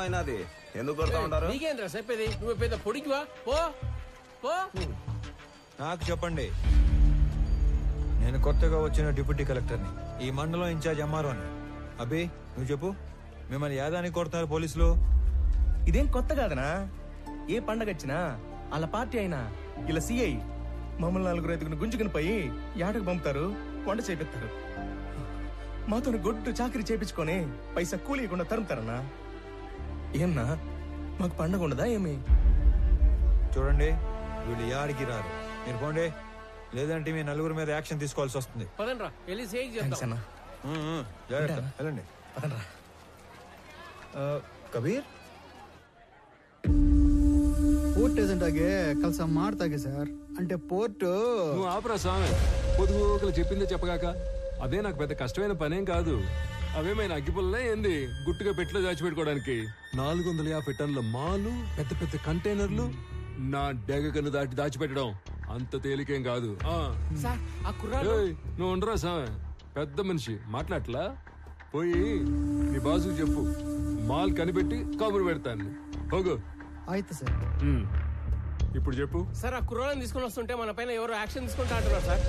అయినది ఎందుకు కొడతా ఉంటారు నీకేంద్రా చెప్పేది నువ్వు పెద్ద పొడికివా పో పో నాకు చెప్పండి నేను కొత్తగా వచ్చిన డిప్యూటీ కలెక్టర్ని ఈ మండలం ఇన్ఛార్జ్ ఎంఆర్ఓ అని అభి నువ్వు చెప్పు మిమ్మల్ని యాదానికి కొడుతున్నారు పోలీసులు ఇదేం కొత్త కాదనా ఏ పండగ వచ్చినా వాళ్ళ పార్టీ అయినా ఇలా సిఐ మమ్మల్ని నలుగురు ఐదుగురు గుంజుకుని పోయి యాడకు పంపుతారు వంట చేపిస్తారు మాతో గొడ్డు చాకరీ చేపించుకొని పైసా కూలీయకుండా తరుముతారన్నా ఏమన్నా మాకు పండగ ఉండదా ఏమి చూడండి వీళ్ళు యాడికి రారు మీరు పోండి లేదంటే మీ నలుగురు మీద యాక్షన్ తీసుకోవాల్సి వస్తుంది పదండ్రా వెళ్ళి సేక్ థ్యాంక్స్ చేద్దాం అన్నా ఉమ్, ఉమ్, జాగ్రత్త వెళ్ళండి పదండ్రా ఆ, కబీర్ ಪೋರ್ಟ್ ಏಜೆಂಟ್ ಆಗಿ ಕೆಲಸ ಮಾಡ್ತಾಗೆ ಸರ್ అంటే పోర్టు నువ్వు ఆపరా స్వామి పొదుగు ఒకరు చెప్పిందే చెప్పగాక అదే నాకు పెద్ద కష్టమైన పనేం కాదు అవేమైనా అగ్గిపుల్లే ఏంది గుట్టుగా పెట్టిలో దాచిపెట్టుకోవడానికి నాలుగు వందల యాభై టన్నుల మాలు పెద్ద పెద్ద కంటైనర్లు నా డెగ కన్ను దాటి దాచిపెట్టడం అంత తేలికేం కాదు ఆ సార్ ఆ కుర్రాడు ఏయ్, నువ్వు ఉండరా స్వామి పెద్ద మనిషి మాట్లాడలా పోయి నీ బాసుకు చెప్పు మాల్ కనిపెట్టి కబురు పెడతాను పోగు ಆಯ್ತು ಸರ್ ఉమ్. ఇప్పుడు చెప్పు సార్ ఆ కుర్రాళ్ళని తీసుకొని వస్తుంటే మన పైన ఎవరు యాక్షన్ తీసుకుంటా అంటున్నారు సార్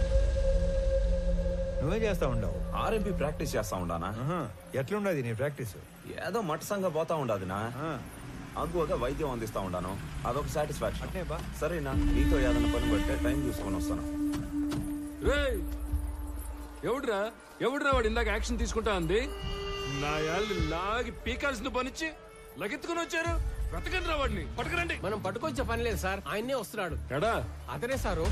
నువ్వే చేస్తా ఉండవు ఆర్ఎంపీ ప్రాక్టీస్ చేస్తా ఉండానా ఆహా, ఎట్లుండదు నీ ప్రాక్టీస్ ఏదో మట్టసంగా పోతా ఉండదునా అందువల్ల వైద్యం అందిస్తా ఉండాను అదొక సాటిస్ఫాక్షన్ అట్నే బా. సరేనా నీతో ఏదైనా పని పడితే టైం చూసుకొని వస్తాను రేయ్ ఎవడురా ఎవడురా వాడు ఇందాక యాక్షన్ తీసుకుంటా అంది నా యాళ్ళు లాగి పీకాల్సిన పనిచ్చి లగెత్తుకుని వచ్చారు వెతకండి రా వాడిని పట్టుకురండి మనం పట్టుకొచ్చే పని లేదు సార్ ఆయన్నే వస్తున్నాడు ఎడా అతనే సారు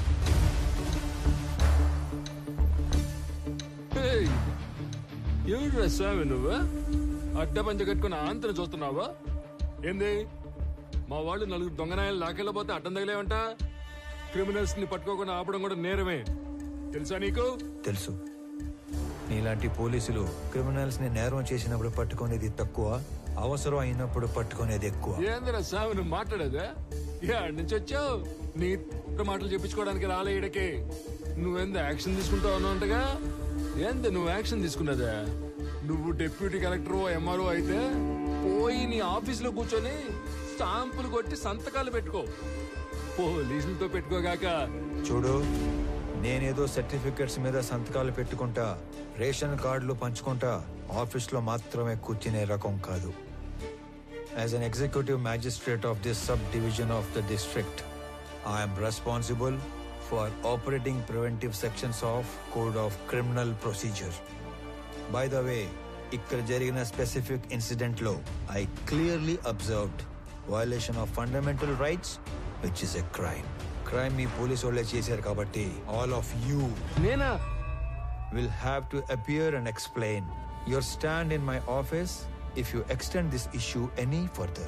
ఏయ్, ఎవడురా స్వామి నువ్వు అడ్డ పంచ కట్టుకుని ఆంతను చూస్తున్నావా ఏంది మా వాళ్ళు నలుగురు దొంగనాయాలు లాకెళ్ళబోతే అడ్డం తగిలేవంట క్రిమినల్స్ ని పట్టుకోకుండా ఆపడం కూడా నేరమే తెలుసా నీకు తెలుసు నీలాంటి పోలీసులు క్రిమినల్స్ ని నేరం చేసినప్పుడు పట్టుకునేది తక్కువ అవసరం అయినప్పుడు పట్టుకునేది ఎక్కువ ఏందిరా స్వామి నువ్వు మాట్లాడేదా ఏడు నుంచి వచ్చావు నీ మాటలు చెప్పించుకోవడానికి రాలే ఈడకి నువ్వెంత యాక్షన్ తీసుకుంటావు అన్నట్టుగా ఏంది నువ్వు యాక్షన్ తీసుకున్నదా నువ్వు డిప్యూటీ కలెక్టర్ ఎంఆర్ఓ అయితే పోయి నీ ఆఫీసులో కూర్చొని స్టాంపులు కొట్టి సంతకాలు పెట్టుకో పోలీసులతో పెట్టుకోగాక చూడు నేనేదో సర్టిఫికెట్స్ మీద సంతకాలు పెట్టుకుంటా రేషన్ కార్డులు పంచుకుంటా ఆఫీస్ లో మాత్రమే కూర్చునే రకం కాదు as an executive magistrate of this sub division of the district I'm responsible for operating preventive sections of code of criminal procedure by the way ఇక్కడ జరిగిన స్పెసిఫిక్ ఇన్సిడెంట్ లో I clearly observed violation of fundamental rights which is a crime crime మీ police వాళ్ళే చేశారు కాబట్టి all of you నేనా will have to appear and explain your stand in my office if you extend this issue any further.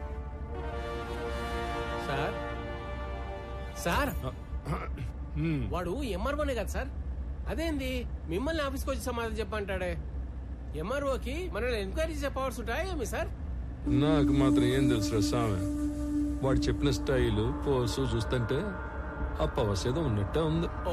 Sir sir వాడు ఎంఆర్ఓనే కదా sir అదేంది మిమ్మల్ని ఆఫీస్కి వచ్చి సమాధానం చెప్పంటాడే ఎంఆర్ఓకి మనల్ని ఎంక్వైరీ చెప్పవలసి ఉంటాయా ఏమి సార్ నాకు మాత్రం ఏం తెలుసు స్వామి వాడు చెప్పిన స్టైల్ పోసు చూస్తుంటే అప్పవసేదో ఉన్నట్టే ఉంది ఓ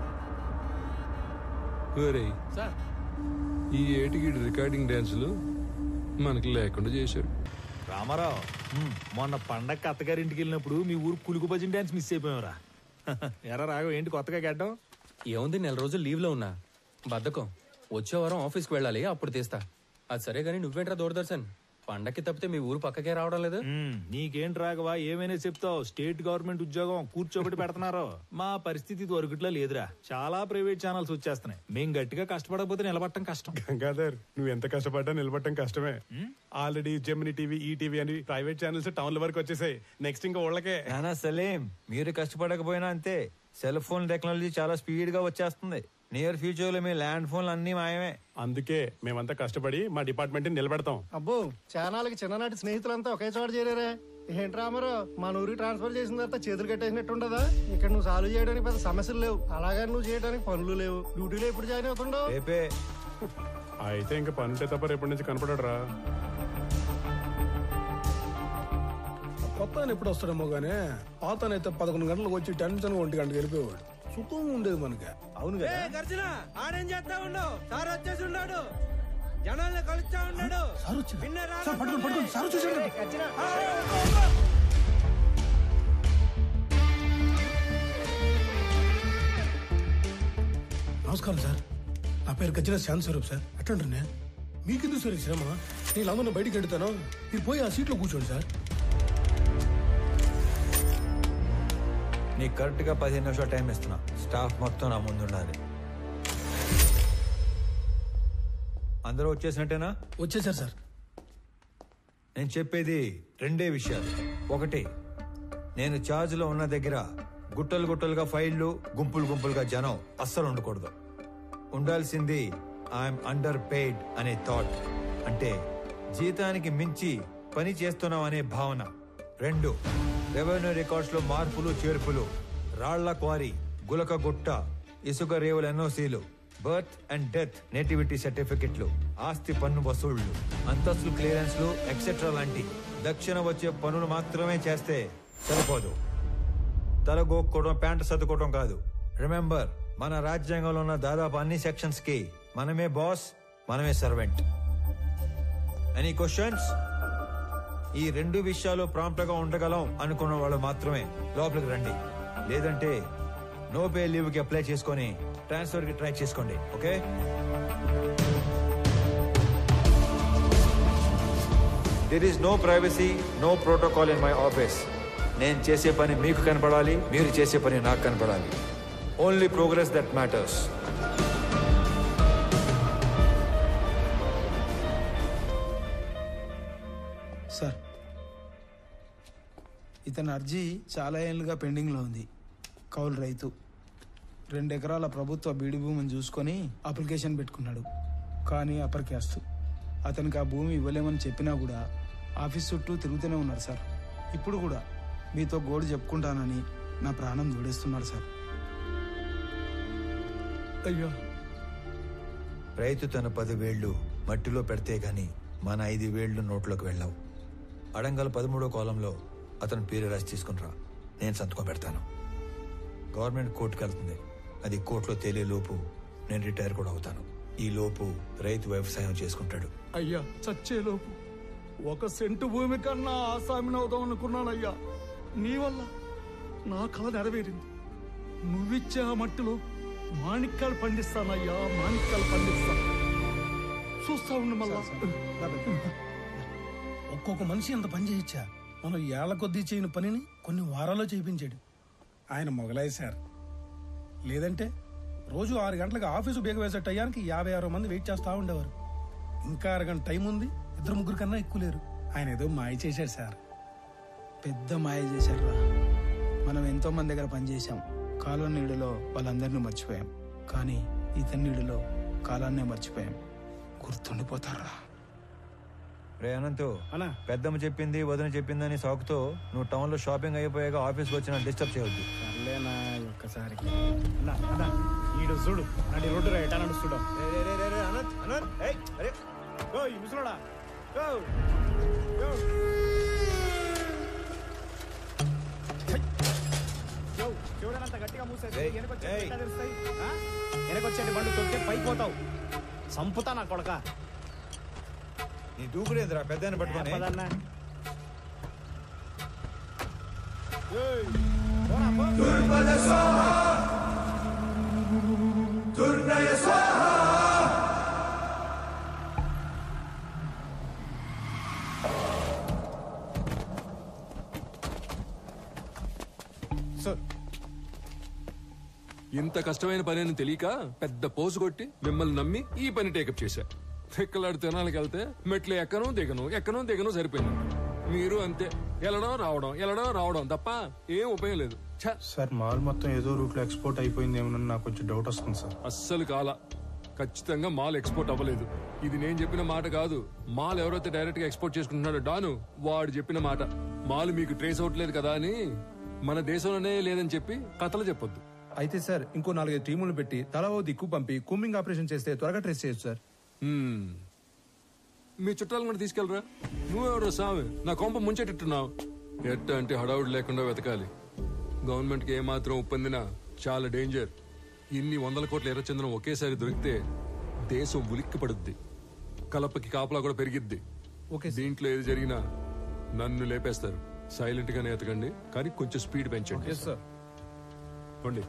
ఒరేయ్ సార్ ఈ ఏటికి రికార్డింగ్ డాన్సులు మనకి లేకుండా చేశాడు రామారావు మొన్న పండగ అత్తగారింటికి వెళ్ళినప్పుడు మీ ఊరు కులుకు భజన డాన్స్ మిస్ అయిపోయావురా ఎరా రాఘవ ఏంటి కొత్తగా గడ్డం ఏముంది నెల రోజులు లీవ్ లో ఉన్నా బద్ధకం వచ్చే వారం ఆఫీస్కి వెళ్ళాలి అప్పుడు తీస్తా అది సరే గానీ నువ్వేంట్రా దూరదర్శన్ పండక్కి తప్పితే మీ ఊరు పక్కకే రావడం లేదు ఉమ్, నీకేంటి రాఘవా ఏమైనా చెప్తావు స్టేట్ గవర్నమెంట్ ఉద్యోగం కూర్చోబెట్టి పెడుతున్నారు మా పరిస్థితి ఇది వరకుట్లా లేదురా చాలా ప్రైవేట్ ఛానల్స్ వచ్చేస్తున్నాయి మేం గట్టిగా కష్టపడకపోతే నిలబడటం కష్టం గంగాధర్ నువ్వు ఎంత కష్టపడ్డా నిలబడటం కష్టమే already Gemini TV E TV అని ప్రైవేట్ ఛానల్స్ టౌన్ల వరకు వచ్చేసాయి నెక్స్ట్ ఇంకా ఊళ్ళకే నానా సలేం మీరు కష్టపడకపోయినా అంతే సెల్ ఫోన్ టెక్నాలజీ చాలా స్పీడ్ గా వచ్చేస్తుంది నియర్ ఫ్యూచర్ లో మీ ల్యాండ్ ఫోన్లు అన్ని మాయమే అందుకే మేమంతా కష్టపడి మా డిపార్ట్మెంట్ నిలబెడతాం అబ్బో చానాలకి చిన్ననాటి స్నేహితులంతా ఒకే చోట చేరారే ఏంటి రామారావు మన ఊరికి ట్రాన్స్ఫర్ చేసిన తర్వాత చేతులు కట్టేసినట్టు ఉండదా ఇక్కడ నువ్వు సాల్వ్ చేయడానికి పెద్ద సమస్యలు లేవు అలాగని నువ్వు చేయడానికి పనులు లేవు డ్యూటీలో ఎప్పుడు జాయిన్ అవుతుండవు రేపే అయితే ఇంకా పని ఉంటే తప్ప రేపటి నుంచి కనపడరా కొత్త ఆయన ఎప్పుడు వస్తాడేమో గానీ పాతనైతే పదకొండు గంటలకు వచ్చి టెన్షన్ ఒంటి గంటకి వెళ్ళిపోయాడు సుఖంగా ఉండేది మనకి అవును కదా గర్జన ఆడేం చేస్తా ఉండవు సార్ వచ్చేసి ఉన్నాడు జనాల్ని కలుస్తా ఉన్నాడు సార్ వచ్చారు విన్నరా? సార్ పట్టుకోండి పట్టుకోండి సార్ వచ్చేసాడు నమస్కారం సార్ నా పేరు గజ్జల శాంత్ స్వరూప్ సార్ ఎట్లంటారు నేను మీకెందుకు సార్ ఈ శ్రమ నేను అందరూ బయటికి వెళ్తాను మీరు పోయి ఆ సీట్లో కూర్చోండి సార్ నీకు కరెక్ట్ గా పదిహేను నిమిషాలు టైం ఇస్తున్నా స్టాఫ్ మొత్తం నా ముందు ఉండాలి అందరూ వచ్చేసినట్టేనా వచ్చేసారు సార్ నేను చెప్పేది రెండే విషయాలు ఒకటి నేను ఛార్జ్ లో ఉన్న దగ్గర గుట్టలు గుట్టలుగా ఫైళ్లు గుంపులు గుంపులుగా జనం అస్సలు ఉండకూడదు ఉండాల్సింది ఐఎమ్ అండర్ పెయిడ్ అనే థాట్ అంటే జీతానికి మించి పని చేస్తున్నాం అనే భావన రెండు రెవెన్యూ రికార్డ్స్ లో మార్పులు చేర్పులు రాళ్ల క్వారీ గులక గుట్ట ఇసుక రేవుల ఎన్ఓసీలు బర్త్ అండ్ డెత్ నేటివిటీ సర్టిఫికెట్లు ఆస్తి పన్ను వసూళ్లు అంతస్తులు క్లియరెన్స్లు ఎక్సెట్రా లాంటి దక్షిణ వచ్చే పనులు మాత్రమే చేస్తే సరిపోదు తలగోక్కోవడం ప్యాంటు సర్దుకోవడం కాదు రిమెంబర్ మన రాజ్యాంగంలో ఉన్న దాదాపు అన్ని సెక్షన్స్ కి మనమే బాస్ మనమే సర్వెంట్ ఎనీ క్వశ్చన్స్ ఈ రెండు విషయాలు ప్రాంప్ట్ గా ఉండగలం అనుకున్న వాళ్ళు మాత్రమే లోపలికి రండి లేదంటే నో పే లీవ్ కి అప్లై చేసుకొని ట్రాన్స్ఫర్ కి ట్రై చేసుకోండి okay there is no privacy no protocol in my office నేను చేసే పని మీకు కనపడాలి మీరు చేసే పని నాకు కనపడాలి only progress that matters sir ఇతని అర్జీ చాలా ఏళ్ళుగా పెండింగ్లో ఉంది కౌలు రైతు రెండు ఎకరాల ప్రభుత్వ బీడి భూమిని చూసుకొని అప్లికేషన్ పెట్టుకున్నాడు కానీ అప్పటికేస్తూ అతనికి ఆ భూమి ఇవ్వలేమని చెప్పినా కూడా ఆఫీస్ చుట్టూ తిరుగుతూనే ఉన్నారు సార్ ఇప్పుడు కూడా మీతో గోడు చెప్పుకుంటానని నా ప్రాణం దూడేస్తున్నాడు సార్ అయ్యా రైతు తన పది వేళ్లు మట్టిలో పెడితే గాని మన ఐదు వేళ్లు నోట్లోకి వెళ్ళావు అడంగల్ పదమూడో కాలంలో అతను పేరు రాసి తీసుకునిరా నేను సంతకం పెడతాను గవర్నమెంట్ కోర్టుకు వెళ్తుంది అది కోర్టులో తేలే లోపు నేను రిటైర్ కూడా అవుతాను ఈ లోపు రైతు వ్యవసాయం చేసుకుంటాడు అయ్యా చచ్చేలోపు ఒక సెంటు భూమి కన్నా ఆసామిని అవుదాం అనుకున్నానయ్యా నీ వల్ల నా కళ నెరవేరింది నువ్విచ్చే ఆ మట్టిలో మాణిక్యాలు పండిస్తానయ్యా మాణిక్యాలు పండిస్తా చూస్తా ఉండు మళ్ళా ఒక్కొక్క మనిషి ఎంత పని చేయొచ్చా మనం ఏళ్ల కొద్దీ చేయని పనిని కొన్ని వారాల్లో చేయించాడు ఆయన మొగలాయి సార్ లేదంటే రోజు ఆరు గంటలకు ఆఫీసు బేగ వేసే టయానికి యాభై ఆరు మంది వెయిట్ చేస్తా ఉండేవారు ఇంకా అరగంట టైం ఉంది ఇద్దరు ముగ్గురు కన్నా ఎక్కువ లేరు ఆయన ఏదో మాయ చేశాడు సార్ పెద్ద మాయ చేశారా మనం ఎంతో మంది దగ్గర పనిచేశాం కాలం నీడలో వాళ్ళందరినీ మర్చిపోయాం కానీ ఇతని నీడలో కాలాన్నే మర్చిపోయాం గుర్తుండిపోతారా రే అనంతు పెద్దమ్మ చెప్పింది వదిన చెప్పిందని సాకుతో నువ్వు టౌన్ లో షాపింగ్ అయిపోయాక ఆఫీస్కి వచ్చిన డిస్టర్బ్ చేయొద్దు సర్లేనా ఒక్కసారి ఈడు చూడు నడి రోడ్డు రా ఎటా నడుస్తుడు ఓ ఈ ముసలోడా ఓ ఓ. యో, చూడనంత గట్టిగా మూసేసి ఏయ్, వెనకొచ్చి ఏయ్. ఎట్లా తెలుస్తాయి? ఆ? వెనకొచ్చేటి బండు తొక్కితే పైపోతావు సంపుతా నా కొడక నీ దూకుడేంద్రా పెద్ద పట్టుకొని పదన్నా ఇంత కష్టమైన పని అని తెలియక పెద్ద పోజు కొట్టి మిమ్మల్ని నమ్మి ఈ పని టేకప్ చేశా తిక్కలాడు తినాలకి వెళ్తే మెట్లు ఎక్కను దిగను ఎక్కను దిగను సరిపోయింది మీరు అంతే వెళ్ళడం రావడం వెళ్ళడం రావడం తప్ప ఏం ఉపయోగం లేదు ఛ! సార్ మాల్ మొత్తం ఏదో రూట్ లో ఎక్స్పోర్ట్ అయిపోయిందేమో నాకు కొంచెం డౌట్ వస్తుంది సార్ అస్సలు కాల ఖచ్చితంగా మాల్ ఎక్స్పోర్ట్ అవ్వలేదు ఇది నేను చెప్పిన మాట కాదు మాల్ ఎవరైతే డైరెక్ట్ గా ఎక్స్పోర్ట్ చేసుకుంటున్నాడో డాను వాడు చెప్పిన మాట మాల్ మీకు ట్రేస్ అవ్వట్లేదు కదా అని మన దేశంలోనే లేదని చెప్పి కథలు చెప్పొద్దు అయితే సార్ ఇంకో నాలుగైదు టీములు పెట్టి తలా ఓ దిక్కు పంపి కుమ్మింగ్ ఆపరేషన్ చేస్తే త్వరగా ట్రేస్ చేయొచ్చు సార్ హ్మ్. మీ చుట్టాలను కూడా తీసుకెళ్ళరా నువ్వెవరో సామి నా కొంప ముంచెట్టున్నావు ఎట్ట అంటే హడావుడి లేకుండా వెతకాలి గవర్నమెంట్ కి ఏమాత్రం ఒప్పందినా చాలా డేంజర్ ఇన్ని వందల కోట్ల ఎర్రచందనం ఒకేసారి దొరికితే దేశం ఉలిక్కి పడుద్ది కలపకి కాపలా కూడా పెరిగిద్ది ఓకే దీంట్లో ఏది జరిగినా నన్ను లేపేస్తారు సైలెంట్ గానే ఎతకండి కానీ కొంచెం స్పీడ్ పెంచండి ఎస్ సార్ పోండి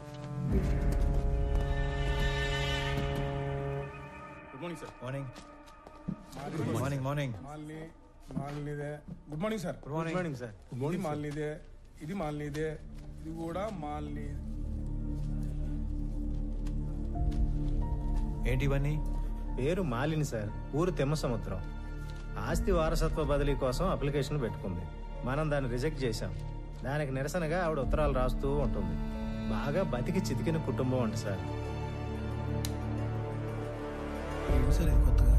good morning sir morning morning morning Malini మాలినిదే good morning sir good morning morning sir ఇది మాలినిదే ఇది మాలినిదే ఇది కూడా మాలిని ఏంటి ఇవన్నీ పేరు మాలిని సార్ ఊరు తిమ్మ సముద్రం ఆస్తి వారసత్వ బదిలీ కోసం అప్లికేషన్ పెట్టుకుంది మనం దాన్ని రిజెక్ట్ చేశాం దానికి నిరసనగా ఆవిడ ఉత్తరాలు రాస్తూ ఉంటుంది బాగా బతికి చితికిన కుటుంబం అంట సార్ ఏంటి సార్ ఇది కొత్తగా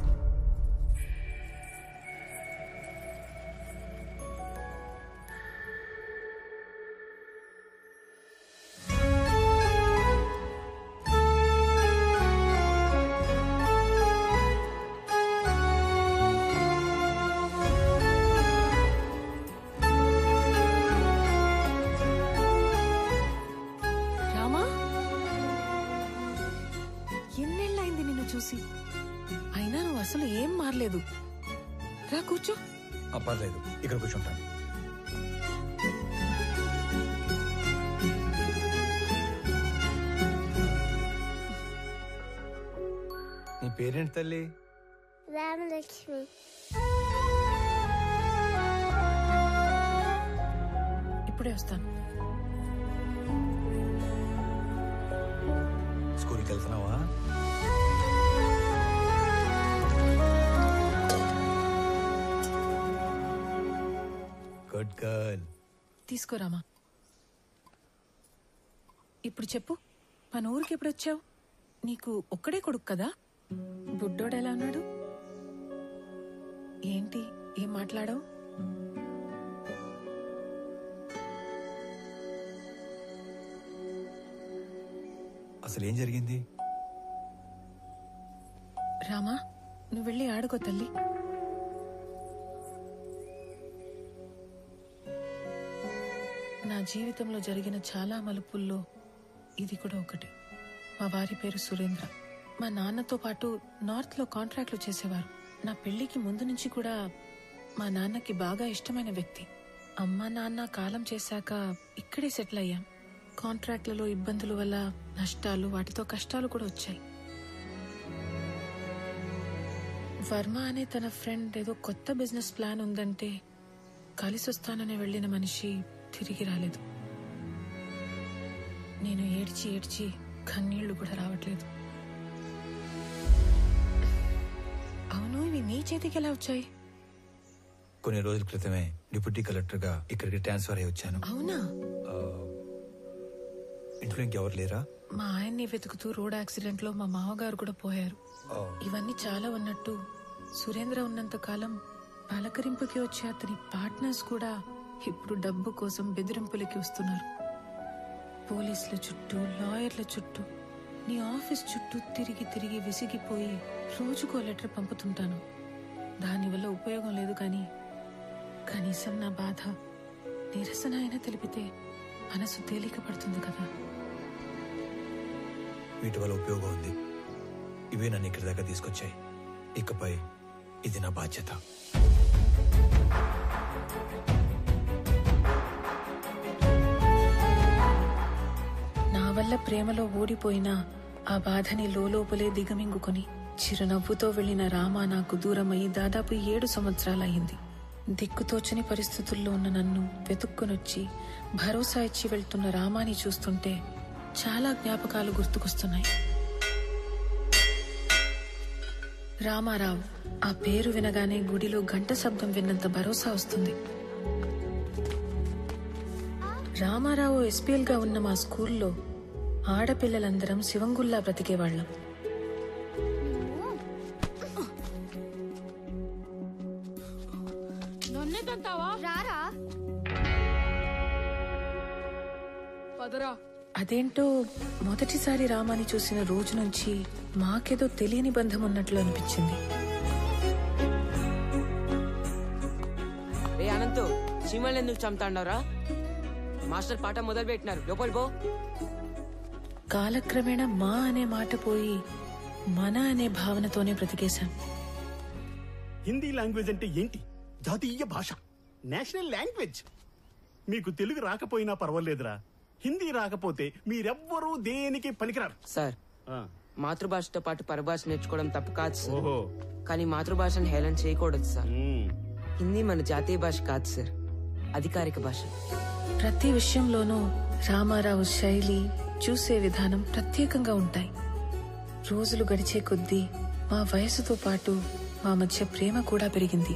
రామా ఎన్నేళ్ళైంది నిన్ను చూసి అయినా నువ్వు అసలు ఏం మారలేదు రా కూర్చో ఆ, పర్లేదు ఇక్కడ కూర్చుంటాను నీ పేరేంటి తల్లి రామలక్ష్మి ఇప్పుడే వస్తాను స్కూల్కి వెళ్తున్నావా గుడ్ గర్ల్ తీసుకో రామా ఇప్పుడు చెప్పు మన ఊరికి ఎప్పుడు వచ్చావు నీకు ఒక్కడే కొడుకు కదా బుడ్డోడు ఎలా ఉన్నాడు ఏంటి ఏం మాట్లాడావు అసలు ఏం జరిగింది రామా నువ్వు వెళ్ళి ఆడుకో తల్లి నా జీవితంలో జరిగిన చాలా మలుపుల్లో ఇది కూడా ఒకటి మా వారి పేరు సురేంద్ర మా నాన్నతో పాటు నార్త్ లో కాంట్రాక్ట్లు చేసేవారు నా పెళ్లికి ముందు నుంచి కూడా మా నాన్నకి బాగా ఇష్టమైన వ్యక్తి అమ్మ నాన్న కాలం చేశాక ఇక్కడే సెటిల్ అయ్యాం కాంట్రాక్ట్లలో ఇబ్బందుల వల్ల నష్టాలు వాటితో కష్టాలు కూడా వచ్చాయి వర్మ అనే తన ఫ్రెండ్ ఏదో కొత్త బిజినెస్ ప్లాన్ ఉందంటే కలిసి వస్తానని వెళ్ళిన మనిషి తిరిగి రాలేదు నేను ఏడ్చి ఏడ్చి కన్నీళ్లు కూడా రావట్లేదు అవును ఇవి నీ చేతికి ఎలా వచ్చాయి కొన్ని రోజుల క్రితమే డిప్యూటీ కలెక్టర్ గా ఇక్కడికి ట్రాన్స్ఫర్ అయ్యి వచ్చాను అవునా ఆ, ఇంట్లో ఇంకెవరు లేరా మా ఆయన్ని వెతుకుతూ రోడ్ యాక్సిడెంట్ లో మా మామగారు కూడా పోయారు ఇవన్నీ చాలా ఉన్నట్టు సురేంద్ర ఉన్నంత కాలం పలకరింపుకి వచ్చే అతని పార్ట్నర్స్ కూడా ఇప్పుడు డబ్బు కోసం బెదిరింపులకి వస్తున్నారు పోలీసుల చుట్టూ లాయర్ల చుట్టూ నీ ఆఫీస్ చుట్టూ తిరిగి తిరిగి విసిగిపోయి రోజుకో లెటర్ పంపుతుంటాను దానివల్ల ఉపయోగం లేదు కానీ కనీసం నా బాధ నిరసన అయినా తెలిపితే మనసు తేలిక పడుతుంది కదా వీటి వల్ల ఉపయోగం ఉంది ఇవే నన్ను ఇక్కడి దాకా తీసుకొచ్చాయి ఇకపై ఇది నా బాధ్యత నా వల్ల ప్రేమలో ఓడిపోయినా ఆ బాధని లోపలే దిగమింగుకొని చిరునవ్వుతో వెళ్లిన రామ నాకు దూరమయ్యి దాదాపు ఏడు సంవత్సరాలయ్యింది దిక్కుతోచని పరిస్థితుల్లో ఉన్న నన్ను వెతుక్కునొచ్చి భరోసా ఇచ్చి వెళ్తున్న రామాని చూస్తుంటే చాలా జ్ఞాపకాలు గుర్తుకొస్తున్నాయి రామారావు ఆ పేరు వినగానే గుడిలో గంట శబ్దం విన్నంత భరోసా వస్తుంది రామారావు ఎస్పీఎల్ గా ఉన్న మా స్కూల్లో ఆడపిల్లలందరం శివంగుల్లా బ్రతికేవాళ్ళం నన్నే తంతావా రారా పదరా అదేంటో మొదటిసారి రామాని చూసిన రోజు నుంచి మాకేదో తెలియని బంధం ఉన్నట్లు అనిపించింది రే అనంతు చీమల్ని ఎందుకు చంపుతాండవరా మాస్టర్ పాట మొదలు పెట్టినారు లోపలి పో కాలక్రమేణా మా అనే మాట పోయి మన అనే భావనతోనే బ్రతికేశాం హిందీ లాంగ్వేజ్ అంటే ఏంటి జాతీయ భాష నేషనల్ లాంగ్వేజ్ మీకు తెలుగు రాకపోయినా పర్వాలేదురా హిందీ రాకపోతే మీరెవ్వరూ దేనికి పనికిరారు సార్ మాతృభాషతో పాటు పరభాష నేర్చుకోవడం తప్పు కాదు సార్ ఓహో కానీ మాతృభాషను హేళన చేయకూడదు సార్ హిందీ మన జాతీయ భాష కాదు సార్ అధికారిక భాష ప్రతి విషయంలోనూ రామారావు శైలి చూసే విధానం ప్రత్యేకంగా ఉంటాయి రోజులు గడిచే కొద్దీ మా వయసుతో పాటు మా మధ్య ప్రేమ కూడా పెరిగింది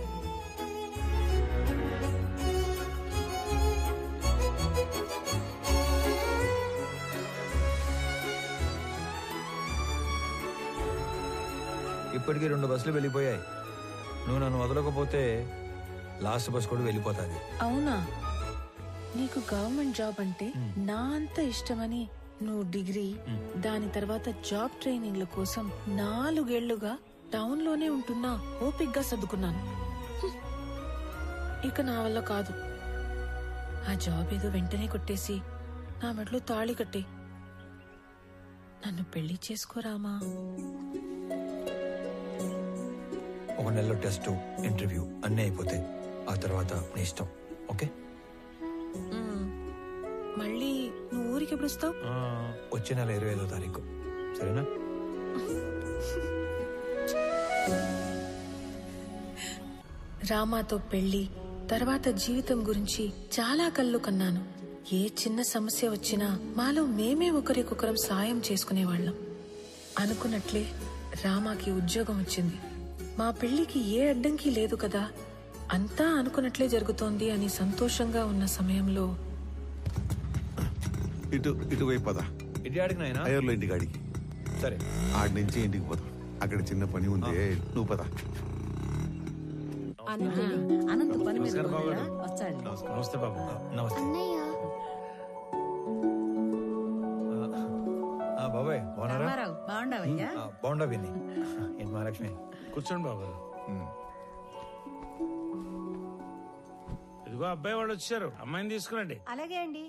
ఇప్పటికీ రెండు బస్సులు వెళ్ళిపోయాయి నువ్వు నన్ను వదలకపోతే లాస్ట్ బస్ కూడా వెళ్ళిపోతుంది అవునా నీకు గవర్నమెంట్ జాబ్ అంటే నా అంత ఇష్టమని నువ్వు డిగ్రీ దాని తర్వాత జాబ్ ట్రైనింగ్ల కోసం నాలుగేళ్లుగా టౌన్ లోనే ఉంటున్నా ఓపిగ్గా సర్దుకున్నాను హ్మ్. ఇక నా వల్ల కాదు ఆ జాబ్ ఏదో వెంటనే కొట్టేసి నా మెడలో తాళి కట్టి నన్ను పెళ్లి చేసుకోరామా ఒక నెలలో టెస్ట్ ఇంటర్వ్యూ అన్నీ అయిపోతాయి ఆ తర్వాత నీ ఇష్టం ఓకే మ్మ్. మళ్ళీ నువ్వు ఊరికి ఎప్పుడు వస్తావు వచ్చే నెల ఇరవై ఐదో తారీఖు సరేనా రామాతో పెళ్లి తర్వాత జీవితం గురించి చాలా కళ్ళు కన్నాను ఏ చిన్న సమస్య వచ్చినా మాలో మేమే ఒకరికొకరం సాయం చేసుకునేవాళ్ళం అనుకున్నట్లే రామాకి ఉద్యోగం వచ్చింది మా పెళ్లికి ఏ అడ్డంకి లేదు కదా అంతా అనుకున్నట్లే జరుగుతోంది అని సంతోషంగా ఉన్న సమయంలో ఇటు ఇటువైపు పద ఇటు ఆడికి నాయనా అయ్యర్లో ఇంటికి ఆడికి సరే ఆడి నుంచి ఇంటికి పోదాం అక్కడ చిన్న పని ఉంది నువ్వు పద అనంత పని మీద నమస్కారం బాబు ఉన్నాడా? గారు. వచ్చాడు నమస్తే బాబు నమస్తే ఆ, బాబాయ్ బాగున్నారా రామారావు బాగుండవయ్యా ఆ, బాగుండా విని ఏంటి మహాలక్ష్మి కూర్చోండి బాబు ఇదిగో అబ్బాయి వాళ్ళు వచ్చారు అమ్మాయిని తీసుకురండి అలాగే అండి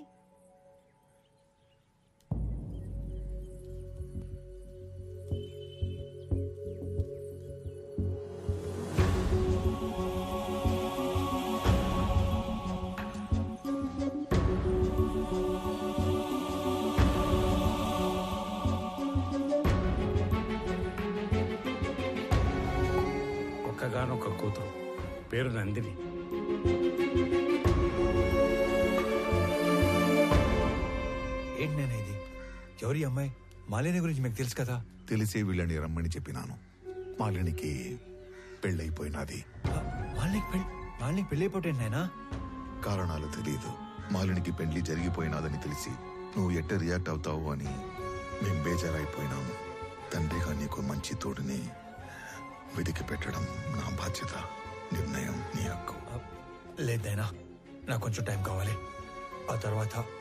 ఒక్కగానొక్క కూతురు పేరు నందిని ఏంటి నేను ఇది ఎవరి అమ్మాయి మాలిని గురించి మీకు తెలుసు కదా తెలిసే వీళ్ళని రమ్మని చెప్పినాను మాలినికి పెళ్ళైపోయినది మాలినికి పెళ్ళి మాలినికి పెళ్ళైపోటండి నాయనా కారణాలు తెలియదు మాలినికి పెళ్లి జరిగిపోయినాదని తెలిసి నువ్వు ఎట్ట రియాక్ట్ అవుతావు అని మేం బేజారైపోయినాము తండ్రిగా నీకు మంచి తోడుని వెతికి పెట్టడం నా బాధ్యత నిర్ణయం నీ హక్కు లేదైనా నాకు కొంచెం టైం కావాలి ఆ తర్వాత